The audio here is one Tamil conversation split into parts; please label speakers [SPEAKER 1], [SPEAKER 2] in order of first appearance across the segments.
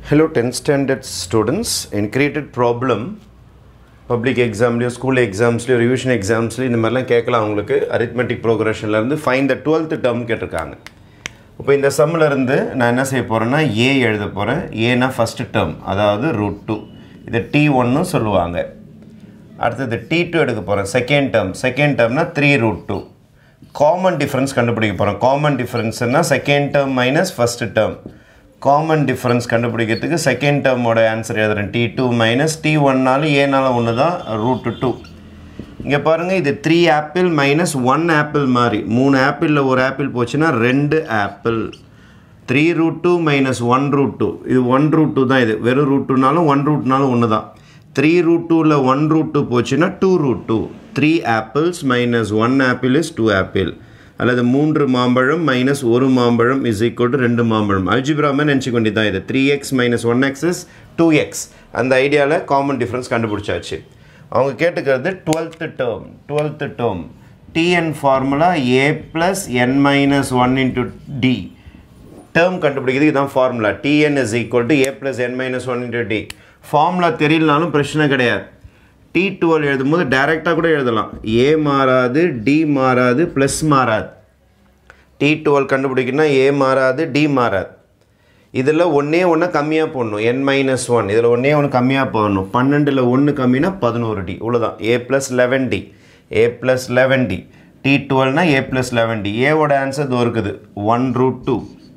[SPEAKER 1] Hello 10th standard students. In created problem public எக்ஸாம்லேயோ ஸ்கூல் எக்ஸாம்ஸ்லையோ ரிவிஷன் எக்ஸாம்ஸ்லையும் இந்த மாதிரிலாம் கேட்கலாம் அவங்களுக்கு அரித்மெட்டிக் ப்ரோக்ரஷன்லேருந்து ஃபைன் த டுவெல்த்து டேர்ம் கேட்டிருக்காங்க இப்போ இந்த சம்மில் இருந்து நான் என்ன செய்ய போகிறேன்னா ஏ எழுத போகிறேன் ஏனா ஃபஸ்ட்டு டேர்ம் அதாவது ரூட் டூ இதை டி ஒன்னும் சொல்லுவாங்க அடுத்தது டி டூ எடுக்க போகிறேன் செகண்ட் டேர்ம் செகண்ட் டேர்ம்னா three root two common difference கண்டுபிடிக்க போகிறோம் காமன் டிஃப்ரென்ஸ்னால் second term minus first term common difference கண்டுபிடிக்கிறதுக்கு செகண்ட் டேர்மோட ஆன்சர் எழுதுறேன் டி டூ மைனஸ் டி ஒன்னாலும் ஏனால ஒன்று தான் ரூட்டு டூ இங்கே பாருங்கள் இது three apple minus one apple மாதிரி மூணு ஆப்பிளில் ஒரு ஆப்பிள் போச்சுன்னா ரெண்டு apple three root two minus one root two இது ஒன் ரூட் டூ தான் இது வெறும் ரூட் டூனாலும் ஒன் ரூட்னாலும் ஒன்று தான் த்ரீ ரூட் டூவில் ஒன் ரூட் டூ போச்சுன்னா two root two three apples minus one apple is two apple அல்லது மூன்று மாம்பழம் மைனஸ் ஒரு மாம்பழம் இஸ் ஈக்குவல் டு ரெண்டு மாம்பழம் அல்ஜிப்ராமே நினச்சிக்க வேண்டியது தான் இது three X minus one X is two X அந்த ஐடியாவில் காமன் டிஃப்ரென்ஸ் கண்டுபிடிச்சாச்சு அவங்க கேட்டுக்கிறது twelfth term twelfth term TN formula A plus N minus one into T term கண்டுபிடிக்கிறதுக்கு இதான் formula TN is equal to A plus N minus one into T formula தெரியலனாலும் பிரச்சனை கிடையாது டி டுவெல் எழுதும்போது டைரெக்டாக கூட எழுதலாம் ஏ மாறாது டி மாறாது ப்ளஸ் மாறாது டி டுவெல் கண்டுபிடிக்கணும்னா ஏ மாறாது டி மாறாது இதில் ஒன்றே ஒன்று கம்மியாக போடணும் என் மைனஸ் ஒன் இதில் ஒன்றே ஒன்று கம்மியாக போடணும் பன்னெண்டில் ஒன்று கம்மினா பதினோரு டி இவ்வளோதான் A plus eleven T A plus eleven T T டுவெல்னா ஏ ப்ளஸ் லெவன் டி ஏவோட ஆன்சர் இதோ இருக்குது one root two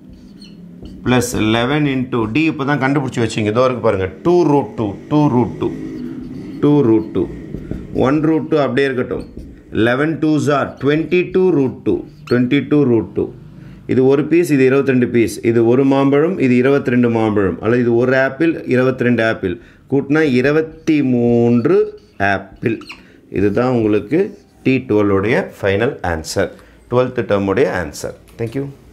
[SPEAKER 1] plus eleven into T இப்போ தான் கண்டுபிடிச்சி வச்சிங்க இதோ இருக்கு பாருங்கள் two root two two root two two root two one root two அப்படியே இருக்கட்டும் லெவன் டூ ஜார் twenty two root two twenty two root two இது ஒரு பீஸ் இது இருபத்தி ரெண்டு பீஸ் இது ஒரு மாம்பழம் இது இருபத்தி ரெண்டு மாம்பழம் அல்லது இது ஒரு ஆப்பிள் இருபத்தி ரெண்டு ஆப்பிள் கூட்டினா இருபத்தி மூன்று ஆப்பிள் இதுதான் உங்களுக்கு டி டுவெல்லுடைய ஃபைனல் ஆன்சர் டுவெல்த்து டேர்முடைய ஆன்சர் தேங்க்யூ